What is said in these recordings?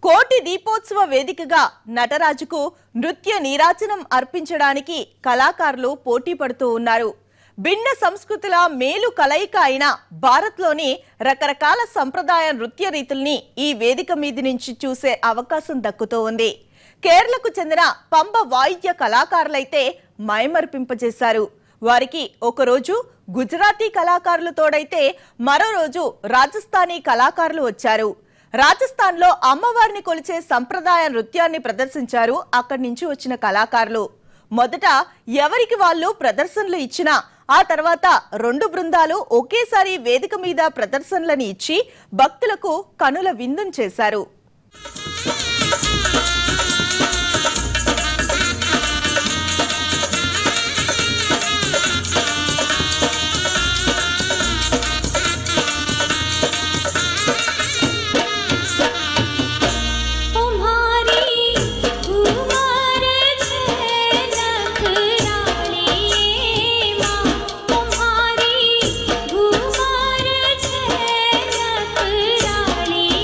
కోటి దీపోత్సవ వేదికగా నటరాజుకు నృత్య నీరాజనం అర్పించడానికి కళాకారులు పోటీ పడుతూ ఉన్నారు భిన్న సంస్కృతుల మేలు కలయిక అయిన భారత్లోని రకరకాల సంప్రదాయ నృత్య రీతుల్ని ఈ వేదిక మీది నుంచి చూసే అవకాశం దక్కుతూ ఉంది కేరళకు చెందిన పంబ వాయిద్య కళాకారులైతే మైమర్పింపజేశారు వారికి ఒకరోజు గుజరాతీ కళాకారులు తోడైతే మరో రోజు రాజస్థానీ కళాకారులు వచ్చారు రాజస్థాన్లో అమ్మవారిని కొలిచే సంప్రదాయ నృత్యాన్ని ప్రదర్శించారు అక్కడి నుంచి వచ్చిన కళాకారులు మొదట ఎవరికి వాళ్ళు ప్రదర్శనలు ఇచ్చినా ఆ తర్వాత రెండు బృందాలు ఒకేసారి వేదిక మీద ప్రదర్శనలను ఇచ్చి భక్తులకు కనుల విందును చేశారు तुम्हारी उमर छे नखराली माँ तुम्हारी उमर छे नखराली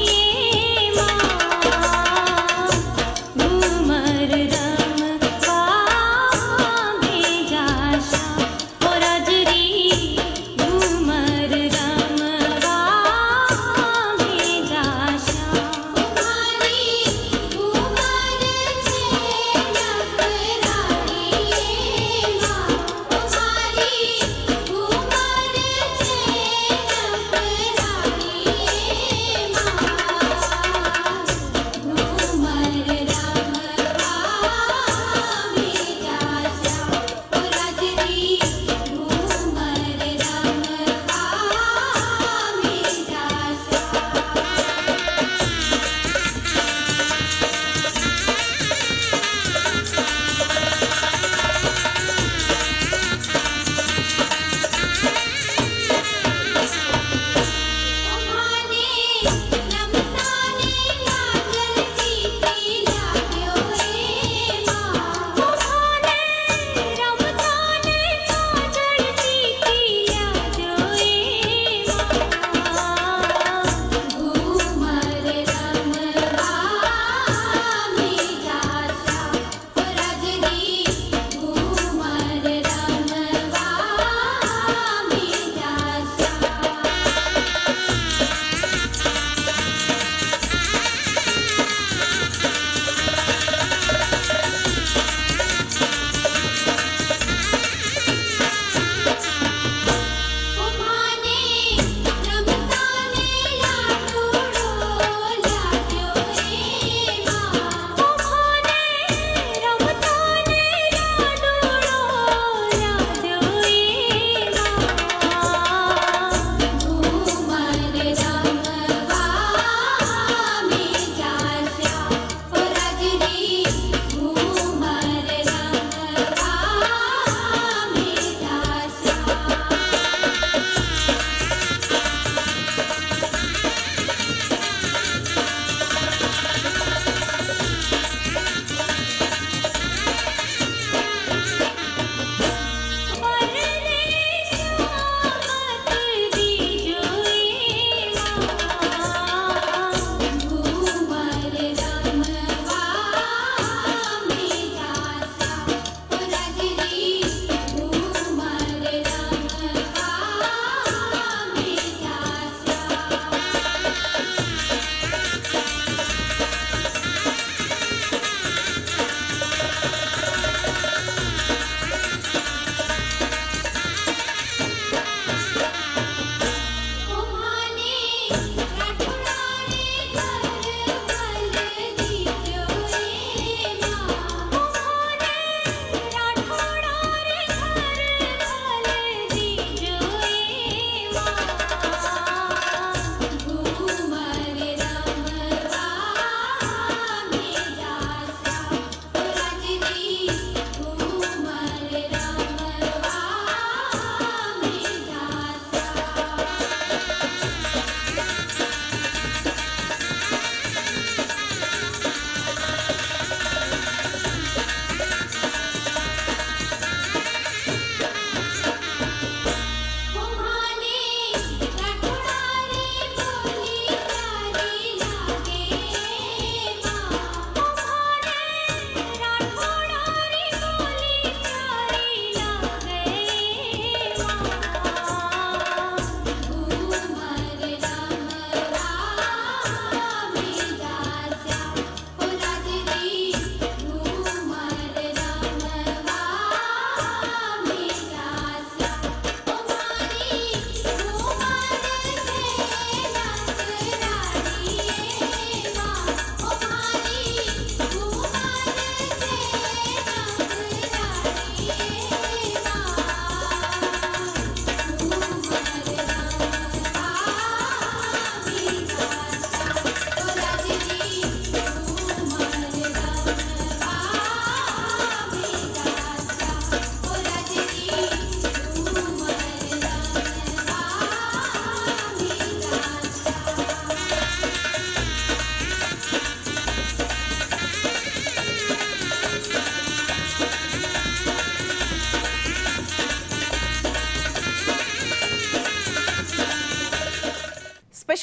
माँ घूमर रमवा में जाशा ओ रजरी घूमर रमवा में जाशा तुम्हारी घूमर छे नखराली माँ तुम्हारी घूमर छे नखराली माँ घूमर रमवा में जाशा ओ रजनी घूमर रमवा में जाशा ओमाने नमताने लागल कीती लाग्यो रे माँ ओमाने रमताने लागल कीती लाग्यो रे माँ घूमर रमवा में जासा रजनी घूमर रमवा में जासा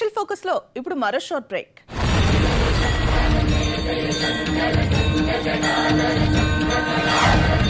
స్పెషల్ ఫోకస్ లో ఇప్పుడు మరో షార్ట్ బ్రేక్ ఆ